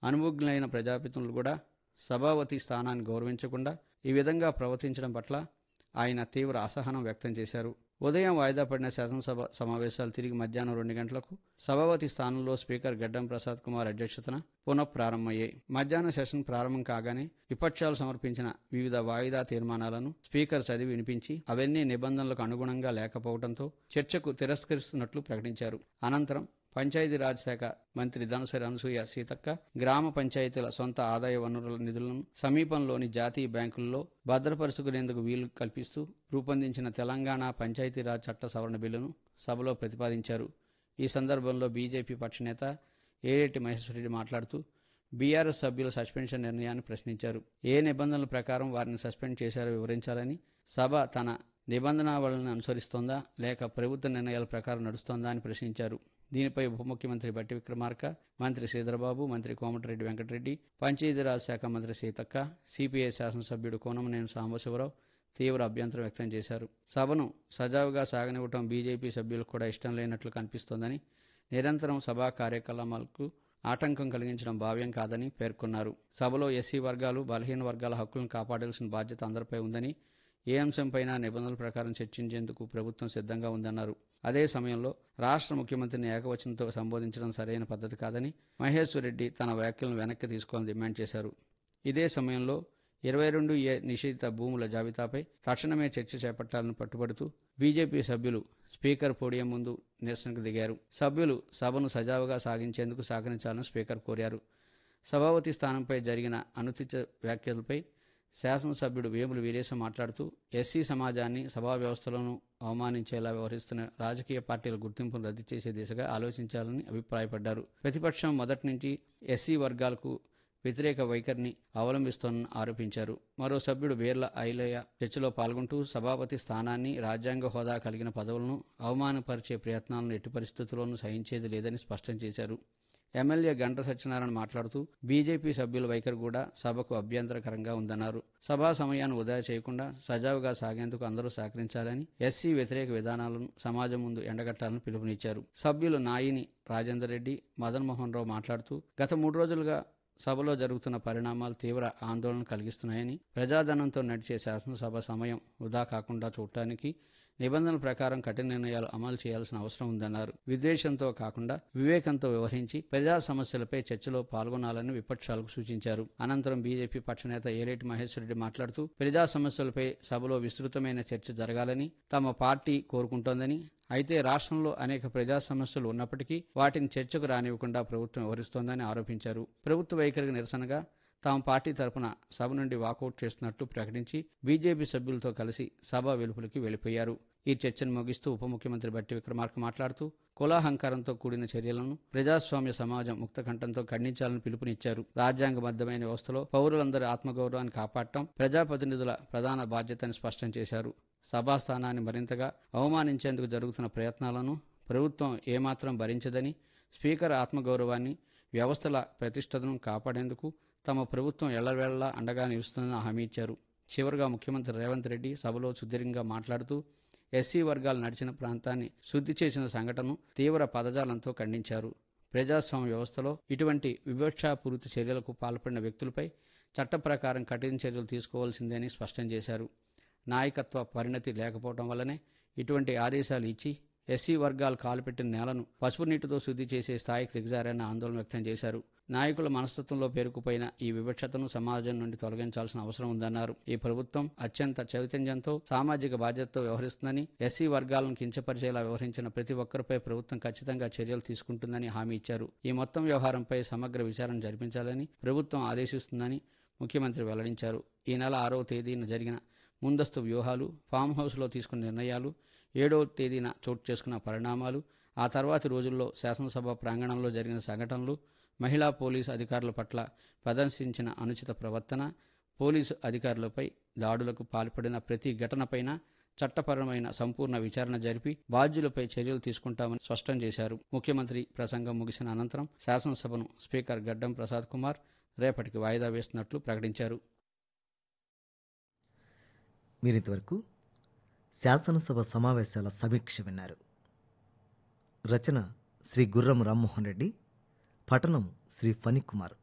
అనుభవజ్ఞులైన ప్రజాప్రతినిధులు కూడా సభావతి స్థానాన్ని గౌరవించకుండా ఈ విధంగా ప్రవర్తించడం పట్ల ఆయన తీవ్ర అసహనం వ్యక్తం చేశారు ఉదయం వాయిదా పడిన శాసనసభ సమావేశాలు తిరిగి మధ్యాహ్నం రెండు గంటలకు సభావతి స్థానంలో స్పీకర్ గడ్డం ప్రసాద్ కుమార్ అధ్యక్షతన పునః ప్రారంభమయ్యాయి మధ్యాహ్న సెషన్ ప్రారంభం కాగానే విపక్షాలు సమర్పించిన వివిధ వాయిదా తీర్మానాలను స్పీకర్ చదివి వినిపించి అవన్నీ నిబంధనలకు అనుగుణంగా లేకపోవడంతో చర్చకు తిరస్కరిస్తున్నట్లు ప్రకటించారు అనంతరం పంచాయతీరాజ్ శాఖ మంత్రి దనసరి అనసూయ సీతక్క గ్రామ పంచాయతీల సొంత ఆదాయ వనరుల నిధులను సమీపంలోని జాతీయ బ్యాంకుల్లో భద్రపరుచుకునేందుకు వీలు కల్పిస్తూ రూపొందించిన తెలంగాణ పంచాయతీరాజ్ చట్ట సవరణ బిల్లును సభలో ప్రతిపాదించారు ఈ సందర్భంలో బీజేపీ పక్షనేత ఏరెడ్డి మహేశ్వరరెడ్డి మాట్లాడుతూ బీఆర్ఎస్ సభ్యుల సస్పెన్షన్ నిర్ణయాన్ని ప్రశ్నించారు ఏ నిబంధనల ప్రకారం వారిని సస్పెండ్ చేశారో వివరించాలని సభ తన నిబంధనావళిని అనుసరిస్తోందా లేక ప్రభుత్వ నిర్ణయాల ప్రకారం నడుస్తోందా అని ప్రశ్నించారు దీనిపై ఉప ముఖ్యమంత్రి బట్టి విక్రమార్క మంత్రి శ్రీధరబాబు మంత్రి కోమటిరెడ్డి వెంకటరెడ్డి పంచాయతీరాజ్ శాఖ మంత్రి సీతక్క సిపిఐ శాసనసభ్యుడు కోనమనేని సాంబశివరావు తీవ్ర అభ్యంతరం వ్యక్తం చేశారు సభను సజావుగా సాగనివ్వటం బీజేపీ సభ్యులకు కూడా ఇష్టం లేనట్లు కనిపిస్తోందని నిరంతరం సభా కార్యకలాపాలకు ఆటంకం కలిగించడం భావ్యం కాదని పేర్కొన్నారు సభలో ఎస్సీ వర్గాలు బలహీన వర్గాల హక్కులను కాపాడాల్సిన బాధ్యత అందరిపై ఉందని ఏ అంశంపైనా నిబంధనల ప్రకారం చర్చించేందుకు ప్రభుత్వం సిద్ధంగా ఉందన్నారు అదే సమయంలో రాష్ట్ర ముఖ్యమంత్రిని ఏకవచనంతో సంబోధించడం సరైన పద్ధతి కాదని మహేశ్వర్ రెడ్డి తన వ్యాఖ్యలను వెనక్కి తీసుకోవాలని డిమాండ్ చేశారు ఇదే సమయంలో ఇరవై రెండు ఏ నిషేధిత భూముల జాబితాపై తక్షణమే చర్చ చేపట్టాలని పట్టుబడుతూ బీజేపీ సభ్యులు స్పీకర్ పోడియం ముందు నిరసనకు దిగారు సభ్యులు సభను సజావుగా సాగించేందుకు సహకరించాలని స్పీకర్ కోరారు సభావతి స్థానంపై జరిగిన అనుచిత వ్యాఖ్యలపై శాసనసభ్యుడు వేములు వీరేశం మాట్లాడుతూ ఎస్సీ సమాజాన్ని సభా వ్యవస్థలను అవమానించేలా వ్యవహరిస్తున్న రాజకీయ పార్టీల గుర్తింపును రద్దు చేసే దిశగా ఆలోచించాలని అభిప్రాయపడ్డారు ప్రతిపక్షం మొదటి నుంచి ఎస్సీ వర్గాలకు వ్యతిరేక వైఖరిని అవలంబిస్తోందని ఆరోపించారు మరో సభ్యుడు బీర్ల ఐలయ్య చర్చలో పాల్గొంటూ సభాపతి స్థానాన్ని రాజ్యాంగ హోదా కలిగిన పదవులను అవమానపరిచే ప్రయత్నాలను ఎట్టి పరిస్థితుల్లోనూ సహించేది లేదని స్పష్టం చేశారు ఎమ్మెల్యే గంట సత్యనారాయణ మాట్లాడుతూ బీజేపీ సభ్యుల వైఖరి కూడా సభకు అభ్యంతరకరంగా ఉందన్నారు సభా సమయాన్ని వృధా చేయకుండా సజావుగా సాగేందుకు అందరూ సహకరించాలని ఎస్సీ వ్యతిరేక విధానాలను సమాజం ముందు ఎండగట్టాలని పిలుపునిచ్చారు సభ్యులు నాయిని రాజేందర్ రెడ్డి మదన్ మోహన్ రావు మాట్లాడుతూ గత మూడు రోజులుగా సభలో జరుగుతున్న పరిణామాలు తీవ్ర ఆందోళన కలిగిస్తున్నాయని ప్రజాధనంతో నడిచే శాసనసభ సమయం వృధా కాకుండా చూడటానికి నిబంధనల ప్రకారం కఠిన నిర్ణయాలు అమలు చేయాల్సిన అవసరం ఉందన్నారు విద్వేషంతో కాకుండా వివేకంతో వ్యవహరించి ప్రజా సమస్యలపై చర్చలో పాల్గొనాలని విపక్షాలకు సూచించారు అనంతరం బీజేపీ పక్షనేత ఏలేటి మహేశ్వరరెడ్డి మాట్లాడుతూ ప్రజా సమస్యలపై సభలో విస్తృతమైన చర్చ జరగాలని తమ పార్టీ కోరుకుంటోందని అయితే రాష్ట్రంలో అనేక ప్రజా సమస్యలు ఉన్నప్పటికీ వాటిని చర్చకు రానివ్వకుండా ప్రభుత్వం వ్యవహరిస్తోందని ఆరోపించారు ప్రభుత్వ వైఖరికి నిరసనగా తమ పార్టీ తరపున సభ నుండి వాకౌట్ చేస్తున్నట్లు ప్రకటించి బీజేపీ సభ్యులతో కలిసి సభ వెలుపులకి వెళ్లిపోయారు ఈ చర్చను ముగిస్తూ ఉప ముఖ్యమంత్రి బట్టి విక్రమార్క మాట్లాడుతూ కులాహంకారంతో కూడిన చర్యలను ప్రజాస్వామ్య సమాజం ముక్తకంఠంతో ఖండించాలని పిలుపునిచ్చారు రాజ్యాంగబద్ధమైన వ్యవస్థలో పౌరులందరి ఆత్మగౌరవాన్ని కాపాడటం ప్రజాప్రతినిధుల ప్రధాన బాధ్యతని స్పష్టం చేశారు సభాస్థానాన్ని మరింతగా అవమానించేందుకు జరుగుతున్న ప్రయత్నాలను ప్రభుత్వం ఏమాత్రం భరించదని స్పీకర్ ఆత్మగౌరవాన్ని వ్యవస్థల ప్రతిష్టతను కాపాడేందుకు తమ ప్రభుత్వం ఎల్లవేళలా అండగా నిలుస్తుందని హామీ ఇచ్చారు చివరిగా ముఖ్యమంత్రి రేవంత్ రెడ్డి సభలో సుదీర్ఘంగా మాట్లాడుతూ ఎస్సీ వర్గాలు నడిచిన ప్రాంతాన్ని శుద్ధి చేసిన సంఘటనను తీవ్ర పదజాలంతో ఖండించారు ప్రజాస్వామ్య వ్యవస్థలో ఇటువంటి వివక్షాపూరిత చర్యలకు పాల్పడిన వ్యక్తులపై చట్ట ప్రకారం కఠిన చర్యలు తీసుకోవాల్సిందేని స్పష్టం చేశారు నాయకత్వ పరిణతి లేకపోవడం వల్లనే ఇటువంటి ఆదేశాలు ఇచ్చి ఎస్సీ వర్గాలు కాలుపెట్టిన నేలను పసుపు నీటితో శుద్ధి చేసే స్థాయికి దిగజారని ఆందోళన వ్యక్తం చేశారు నాయకుల మనస్తత్వంలో పేరుకుపోయిన ఈ వివక్షతను సమాజం నుండి తొలగించాల్సిన అవసరం ఉందన్నారు ఈ ప్రభుత్వం అత్యంత చైతన్యంతో సామాజిక బాధ్యతతో వ్యవహరిస్తుందని ఎస్సీ వర్గాలను కించపరిచేలా వ్యవహరించిన ప్రతి ఒక్కరిపై ప్రభుత్వం ఖచ్చితంగా చర్యలు తీసుకుంటుందని హామీ ఇచ్చారు ఈ మొత్తం వ్యవహారంపై సమగ్ర విచారణ జరిపించాలని ప్రభుత్వం ఆదేశిస్తుందని ముఖ్యమంత్రి వెల్లడించారు ఈ నెల ఆరవ తేదీన జరిగిన ముందస్తు వ్యూహాలు ఫామ్ హౌస్లో తీసుకున్న నిర్ణయాలు ఏడవ తేదీన చోటు చేసుకున్న పరిణామాలు ఆ తర్వాతి రోజుల్లో శాసనసభ ప్రాంగణంలో జరిగిన సంఘటనలు మహిళా పోలీసు అధికారుల పట్ల ప్రదర్శించిన అనుచిత ప్రవర్తన పోలీసు అధికారులపై దాడులకు పాల్పడిన ప్రతి ఘటనపైన చట్టపరమైన సంపూర్ణ విచారణ జరిపి బాధ్యులపై చర్యలు తీసుకుంటామని స్పష్టం చేశారు ముఖ్యమంత్రి ప్రసంగం ముగిసిన అనంతరం శాసనసభను స్పీకర్ గడ్డం ప్రసాద్ కుమార్ రేపటికి వాయిదా వేస్తున్నట్లు ప్రకటించారు మీరింతవరకు శాసనసభ సమావేశాల సమీక్ష విన్నారు రచన శ్రీ గుర్రం రామ్మోహన్ రెడ్డి పఠనం శ్రీ ఫణి కుమార్